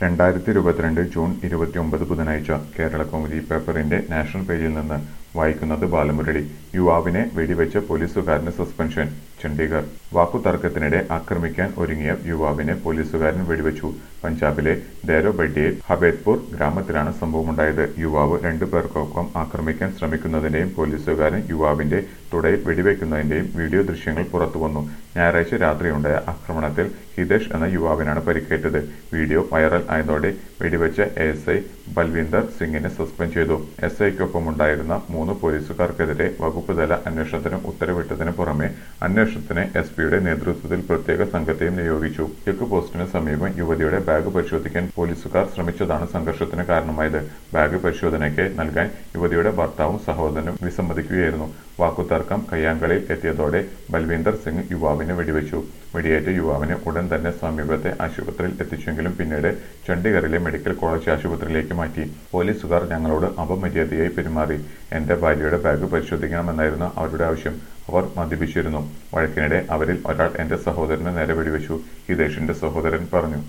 രണ്ടായിരത്തി ഇരുപത്തിരണ്ട് ജൂൺ ഇരുപത്തിയൊമ്പത് ബുധനാഴ്ച കേരളകൗമുദി പേപ്പറിന്റെ നാഷണൽ പേജിൽ നിന്ന് വായിക്കുന്നത് ബാലമുരളി യുവാവിനെ വെടിവെച്ച പോലീസുകാരന് സസ്പെൻഷൻ ചണ്ഡീഗഡ് വാക്കുതർക്കത്തിനിടെ ആക്രമിക്കാൻ ഒരുങ്ങിയ യുവാവിനെ പോലീസുകാരൻ വെടിവെച്ചു പഞ്ചാബിലെ ദേരോബഡ്യയിൽ ഹബേദ്പൂർ ഗ്രാമത്തിലാണ് സംഭവമുണ്ടായത് യുവാവ് രണ്ടു പേർക്കൊപ്പം ആക്രമിക്കാൻ ശ്രമിക്കുന്നതിന്റെയും പോലീസുകാരൻ യുവാവിന്റെ തുടയിൽ വെടിവെക്കുന്നതിന്റെയും വീഡിയോ ദൃശ്യങ്ങൾ പുറത്തുവന്നു ഞായറാഴ്ച രാത്രിയുണ്ടായ ആക്രമണത്തിൽ ഹിതേഷ് എന്ന യുവാവിനാണ് പരിക്കേറ്റത് വീഡിയോ വൈറൽ ആയതോടെ വെടിവെച്ച എസ് ഐ ബൽവീന്ദർ സിംഗിനെ സസ്പെൻഡ് ചെയ്തു എസ് ഐക്കൊപ്പമുണ്ടായിരുന്ന മൂന്ന് പോലീസുകാർക്കെതിരെ വകുപ്പ് തല അന്വേഷണത്തിന് ഉത്തരവിട്ടതിന് പുറമെ അന്വേഷണത്തിന് എസ് പിയുടെ നേതൃത്വത്തിൽ പ്രത്യേക സംഘത്തെയും നിയോഗിച്ചു ചെക്ക് പോസ്റ്റിന് സമീപം യുവതിയുടെ ബാഗ് പരിശോധിക്കാൻ പോലീസുകാർ ശ്രമിച്ചതാണ് സംഘർഷത്തിന് കാരണമായത് ബാഗ് പരിശോധനയ്ക്ക് നൽകാൻ യുവതിയുടെ ഭർത്താവും സഹോദരനും വിസമ്മതിക്കുകയായിരുന്നു വാക്കുതർക്കം കയ്യാങ്കളിയിൽ എത്തിയതോടെ ബൽവീന്ദർ സിംഗ് യുവാവിനെ വെടിവെച്ചു വെടിയേറ്റ യുവാവിനെ ഉടൻ തന്നെ സമീപത്തെ ആശുപത്രിയിൽ എത്തിച്ചെങ്കിലും പിന്നീട് ചണ്ഡീഗറിലെ മെഡിക്കൽ കോളേജ് ആശുപത്രിയിലേക്ക് മാറ്റി പോലീസുകാർ ഞങ്ങളോട് അപമര്യാദയായി പെരുമാറി എന്റെ ഭാര്യയുടെ ബാഗ് പരിശോധിക്കണമെന്നായിരുന്നു അവരുടെ ആവശ്യം അവർ മദ്യപിച്ചിരുന്നു വഴക്കിനിടെ അവരിൽ ഒരാൾ എന്റെ സഹോദരന് നേരെ വെടിവെച്ചു ഹിതേഷിന്റെ സഹോദരൻ പറഞ്ഞു